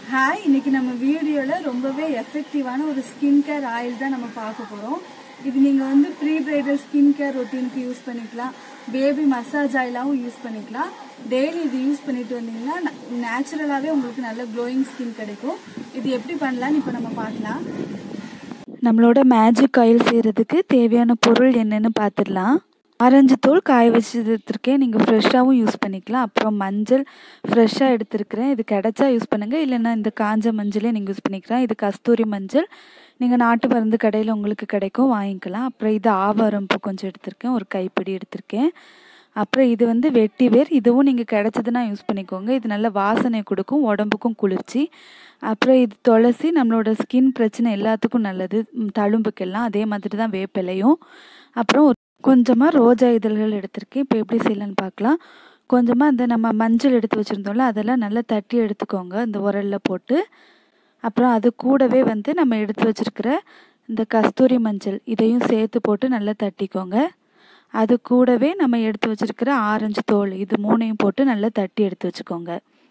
hi இன்னைக்கு நம்ம வீடியோவில் ரொம்பவே எஃபெக்டிவான ஒரு ஸ்கின் கேர் ஆயில் தான் நம்ம பார்க்க போகிறோம் இது நீங்கள் வந்து ப்ரீ பிரைடல் ஸ்கின் கேர் ரொட்டீனுக்கு யூஸ் பண்ணிக்கலாம் பேபி மசாஜ் ஆயிலாகவும் யூஸ் பண்ணிக்கலாம் டெய்லி இது யூஸ் பண்ணிட்டு வந்தீங்கன்னா நேச்சுரலாகவே உங்களுக்கு நல்ல க்ளோயிங் ஸ்கின் கிடைக்கும் இது எப்படி பண்ணலான்னு இப்போ நம்ம பார்க்கலாம் நம்மளோட மேஜிக் ஆயில் செய்கிறதுக்கு தேவையான பொருள் என்னென்னு பார்த்துடலாம் ஆரஞ்சு தூள் காய வச்சு எடுத்துருக்கேன் நீங்கள் ஃப்ரெஷ்ஷாகவும் யூஸ் பண்ணிக்கலாம் அப்புறம் மஞ்சள் ஃப்ரெஷ்ஷாக எடுத்துருக்கிறேன் இது கிடைச்சா யூஸ் பண்ணுங்கள் இல்லைன்னா இந்த காஞ்ச மஞ்சளே நீங்கள் யூஸ் பண்ணிக்கலாம் இது கஸ்தூரி மஞ்சள் நீங்கள் நாட்டு மருந்து கடையில் உங்களுக்கு கிடைக்கும் வாங்கிக்கலாம் அப்புறம் இது ஆவாரம்பூ கொஞ்சம் எடுத்திருக்கேன் ஒரு கைப்பிடி எடுத்திருக்கேன் அப்புறம் இது வந்து வெட்டி வேர் இதுவும் நீங்கள் கிடச்சதுன்னா யூஸ் பண்ணிக்கோங்க இது நல்ல வாசனை கொடுக்கும் உடம்புக்கும் குளிர்ச்சி அப்புறம் இது துளசி நம்மளோட ஸ்கின் பிரச்சனை எல்லாத்துக்கும் நல்லது ம், தழும்புக்கெல்லாம் அதே மாதிரி தான் வேப்பிலையும் அப்புறம் ஒரு கொஞ்சமாக ரோஜா இதழ்கள் எடுத்திருக்கேன் இப்போ எப்படி செய்யலான்னு பார்க்கலாம் கொஞ்சமாக இந்த நம்ம மஞ்சள் எடுத்து வச்சுருந்தோம்ல அதெல்லாம் நல்லா தட்டி எடுத்துக்கோங்க இந்த உரலில் போட்டு அப்புறம் அது கூடவே வந்து நம்ம எடுத்து வச்சிருக்கிற இந்த கஸ்தூரி மஞ்சள் இதையும் சேர்த்து போட்டு நல்லா தட்டிக்கோங்க அது கூடவே நம்ம எடுத்து வச்சிருக்கிற ஆரஞ்சு தோல் இது மூணையும் போட்டு நல்லா தட்டி எடுத்து வச்சுக்கோங்க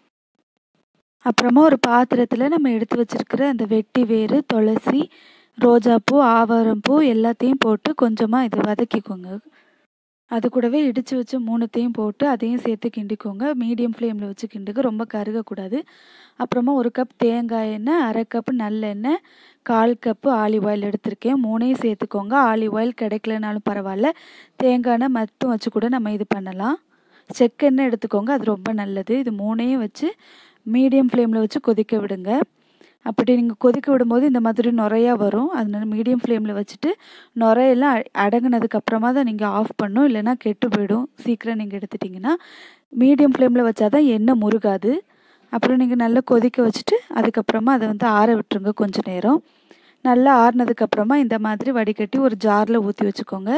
அப்புறமா ஒரு பாத்திரத்தில் நம்ம எடுத்து வச்சிருக்கிற அந்த வெட்டி வேறு துளசி ரோஜாப்பூ ஆவாரம்பூ எல்லாத்தையும் போட்டு கொஞ்சமாக இதை வதக்கிக்கோங்க அது கூடவே இடித்து வச்ச மூணுத்தையும் போட்டு அதையும் சேர்த்து கிண்டிக்கோங்க மீடியம் ஃப்ளேமில் வச்சு கிண்டுங்க ரொம்ப கருகக்கூடாது அப்புறமா ஒரு கப் தேங்காய் எண்ணெய் அரை கப் நல்லெண்ணெய் கால் கப்பு ஆலிவ் ஆயில் எடுத்திருக்கேன் மூணையும் சேர்த்துக்கோங்க ஆலிவ் ஆயில் கிடைக்கலனாலும் பரவாயில்ல தேங்காய் எண்ணெய் மட்டும் வச்சு கூட நம்ம இது பண்ணலாம் செக்கெண்ணெய் எடுத்துக்கோங்க அது ரொம்ப நல்லது இது மூணையும் வச்சு மீடியம் ஃப்ளேமில் வச்சு கொதிக்க விடுங்க அப்படி நீங்கள் கொதிக்க விடும்போது இந்த மாதிரி நுரையா வரும் அதனால மீடியம் ஃப்ளேமில் வச்சுட்டு நுரையெல்லாம் அ- அடங்குனதுக்கு அப்புறமா தான் நீங்கள் ஆஃப் பண்ணும் இல்லைன்னா கெட்டு போயிடும் சீக்கிரம் நீங்கள் எடுத்துட்டிங்கன்னா மீடியம் ஃப்ளேமில் வச்சா தான் எண்ணெய் முருகாது அப்புறம் நீங்கள் நல்லா கொதிக்க வச்சுட்டு அதுக்கப்புறமா அதை வந்து ஆற விட்டுருங்க கொஞ்சம் நேரம் நல்லா ஆறுனதுக்கப்புறமா இந்த மாதிரி வடிகட்டி ஒரு ஜாரில் ஊற்றி வச்சுக்கோங்க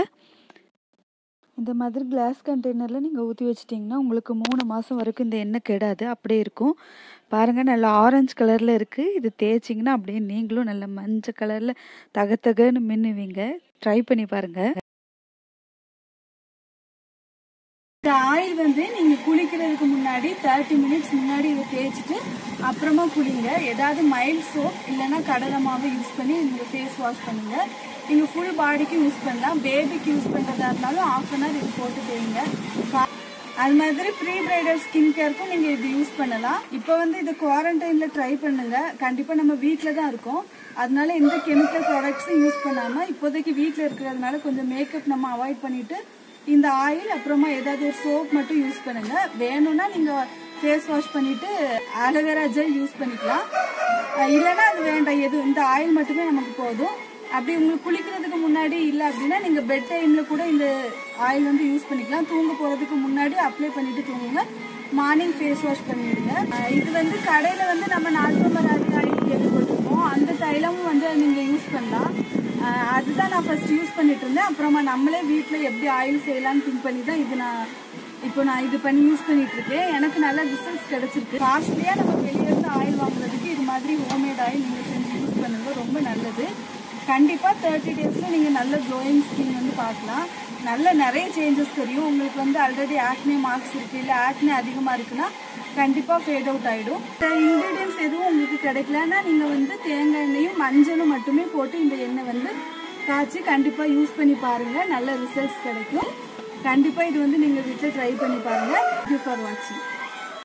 இந்த மாதிரி கிளாஸ் கண்டெய்னரில் நீங்கள் ஊற்றி வச்சிட்டிங்கன்னா உங்களுக்கு மூணு மாதம் வரைக்கும் இந்த எண்ணெய் கெடாது அப்படியே இருக்கும் பாருங்கள் நல்லா ஆரஞ்சு கலரில் இருக்குது இது தேய்ச்சிங்கன்னா அப்படியே நீங்களும் நல்ல மஞ்சள் கலரில் தகத்தகன்னு மின்னுவீங்க ட்ரை பண்ணி பாருங்கள் இந்த ஆயில் வந்து நீங்க குளிக்கிறதுக்கு முன்னாடி தேர்ட்டி மினிட்ஸ் முன்னாடி இதை தேய்ச்சிட்டு அப்புறமா குளிங்க ஏதாவது மைல்ட் சோப் இல்லைன்னா கடலை மாவு யூஸ் பண்ணி நீங்க ஃபேஸ் வாஷ் பண்ணுங்க நீங்க ஃபுல் பாடிக்கு யூஸ் பண்ணலாம் பேபிக்கு யூஸ் பண்றதா இருந்தாலும் ஆஃப் அன் ஹவர் இது போட்டு தேய்ங்க பா- அது மாதிரி ப்ரீ பிரைடல் ஸ்கின் கேருக்கும் நீங்க இது யூஸ் பண்ணலாம் இப்போ வந்து இது குவாரண்டைன்ல ட்ரை பண்ணுங்க கண்டிப்பா நம்ம வீட்டில தான் இருக்கோம் அதனால எந்த கெமிக்கல் ப்ராடக்ட்ஸும் யூஸ் பண்ணாம இப்போதைக்கு வீட்டில் இருக்கிறதுனால கொஞ்சம் மேக்கப் நம்ம அவாய்ட் பண்ணிட்டு இந்த ஆயில் அப்புறமா ஏதாவது ஒரு சோப் மட்டும் யூஸ் பண்ணுங்க வேணும்னா நீங்க ஃபேஸ் வாஷ் பண்ணிட்டு ஆலோவேரா ஜெல் யூஸ் பண்ணிக்கலாம் அஹ் இல்லைன்னா அது வேண்டாம் எது இந்த ஆயில் மட்டுமே நமக்கு போதும் அப்படி உங்களுக்கு குளிக்கிறதுக்கு முன்னாடி இல்லை அப்படின்னா நீங்க பெட் டைம்ல கூட இந்த ஆயில் வந்து யூஸ் பண்ணிக்கலாம் தூங்க போறதுக்கு முன்னாடி அப்ளை பண்ணிட்டு தூங்குங்க மார்னிங் ஃபேஸ் வாஷ் பண்ணிடுங்க அஹ் இது வந்து கடையில வந்து நம்ம நாட்டுமராதி ஆயில் கேள்விப்பட்டிருக்கோம் அந்த தைலமும் வந்து நீங்க யூஸ் பண்ணலாம் அஹ் அதுதான் நான் ஃபர்ஸ்ட் யூஸ் பண்ணிட்டு இருந்தேன் அப்புறமா நம்மளே வீட்டில் எப்படி ஆயில் செய்யலாம்னு திங்க் பண்ணி தான் இது நான் இப்போ நான் இது பண்ணி யூஸ் பண்ணிட்டு இருக்கேன் எனக்கு நல்ல ரிசல்ட்ஸ் கிடைச்சிருக்கு காஸ்ட்லியா நம்ம வெளியே இருந்து ஆயில் வாங்குறதுக்கு இது மாதிரி ஹோம்மேட் ஆயில் நீங்க செஞ்சு யூஸ் பண்ணுங்க ரொம்ப நல்லது கண்டிப்பா தேர்ட்டி டேஸ்ல நீங்க நல்ல க்ளோயிங் ஸ்கின் வந்து பார்க்கலாம் நல்ல நிறைய சேஞ்சஸ் தெரியும் உங்களுக்கு வந்து ஆல்ரெடி ஆக்னே மார்க்ஸ் இருக்கு இல்ல ஆக்னே அதிகமா இருக்குன்னா கண்டிப்பா ஃபேட் அவுட் ஆயிடும் இன்கிரீடியன்ஸ் எதுவும் உங்களுக்கு கிடைக்கலன்னா நீங்க வந்து தேங்காய் எண்ணெயும் மஞ்சளும் மட்டுமே போட்டு இந்த எண்ணெய் வந்து காய்ச்சி கண்டிப்பா யூஸ் பண்ணி பாருங்க நல்ல ரிசல்ட்ஸ் கிடைக்கும் கண்டிப்பா இது வந்து நீங்க வீட்டில் ட்ரை பண்ணி பாருங்க தேங்க்யூ ஃபார் வாட்சிங்